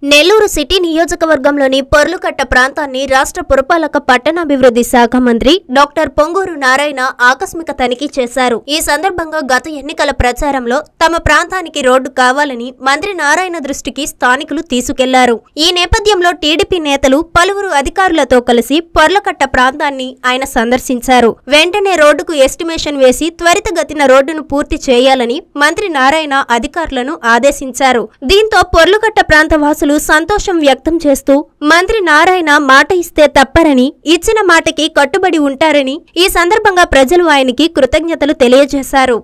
Nellore city నియోజకవర్గంలోని పొర్లుకట్ట ప్రాంతాన్ని రాష్ట్ర పురపాలక పట్టణాభివృద్ధి శాఖ మంత్రి డాక్టర్ పొంగూరు నారాయణ ఆకస్మిక తనిఖీ చేశారు ఈ సందర్భంగా గత ఎన్నికల ప్రచారంలో తమ ప్రాంతానికి రోడ్డు కావాలని మంత్రి నారాయణ దృష్టికి స్థానికులు తీసుకెళ్లారు ఈ నేపథ్యంలో టీడీపీ నేతలు పలువురు అధికారులతో కలిసి పొర్లకట్ట ప్రాంతాన్ని ఆయన సందర్శించారు వెంటనే రోడ్డుకు ఎస్టిమేషన్ వేసి త్వరితగతిన రోడ్డును పూర్తి చేయాలని మంత్రి నారాయణ అధికారులను ఆదేశించారు దీంతో పొర్లుకట్ట ప్రాంత వాసులు సంతోషం వ్యక్తం చేస్తూ మంత్రి నారాయణ మాట ఇస్తే తప్పరని ఇచ్చిన మాటకి కట్టుబడి ఉంటారని ఈ సందర్భంగా ప్రజలు ఆయనకి కృతజ్ఞతలు తెలియజేశారు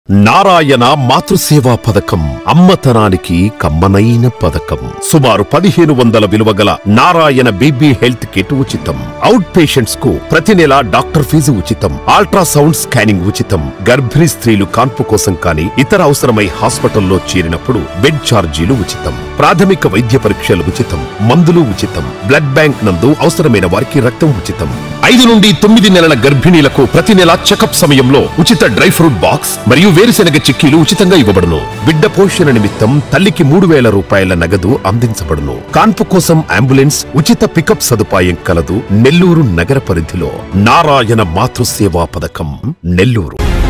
నారాయణ మాతృసేవా పథకం అమ్మతనానికి కమ్మనైన పథకం సుమారు పదిహేను వందల విలువ గల నారాయణ బీబీ హెల్త్ కిట్ ఉచితం అవుట్ పేషెంట్స్ కు ప్రతి నెల డాక్టర్ ఫీజు ఉచితం అల్ట్రాసౌండ్ స్కానింగ్ ఉచితం గర్భిణీ స్త్రీలు కాన్పు కోసం కానీ ఇతర అవసరమై హాస్పిటల్లో చేరినప్పుడు బెడ్ ఛార్జీలు ఉచితం ప్రాథమిక వైద్య పరీక్షలు ఉచితం మందులు ఉచితం బ్లడ్ బ్యాంక్ నందు అవసరమైన వారికి రక్తం ఉచితం ఐదు నుండి తొమ్మిది నెలల గర్భిణీలకు ప్రతి నెల చెకప్ సమయంలో ఉచిత డ్రై ఫ్రూట్ బాక్స్ మరియు వేరుశెనగ చిక్కీలు ఉచితంగా ఇవ్వబడును బిడ్డ పోషణ నిమిత్తం తల్లికి మూడు వేల రూపాయల నగదు అందించబడును కాన్పు కోసం అంబులెన్స్ ఉచిత పికప్ సదుపాయం కలదు నెల్లూరు నగర పరిధిలో నారాయణ మాతృసేవా పథకం నెల్లూరు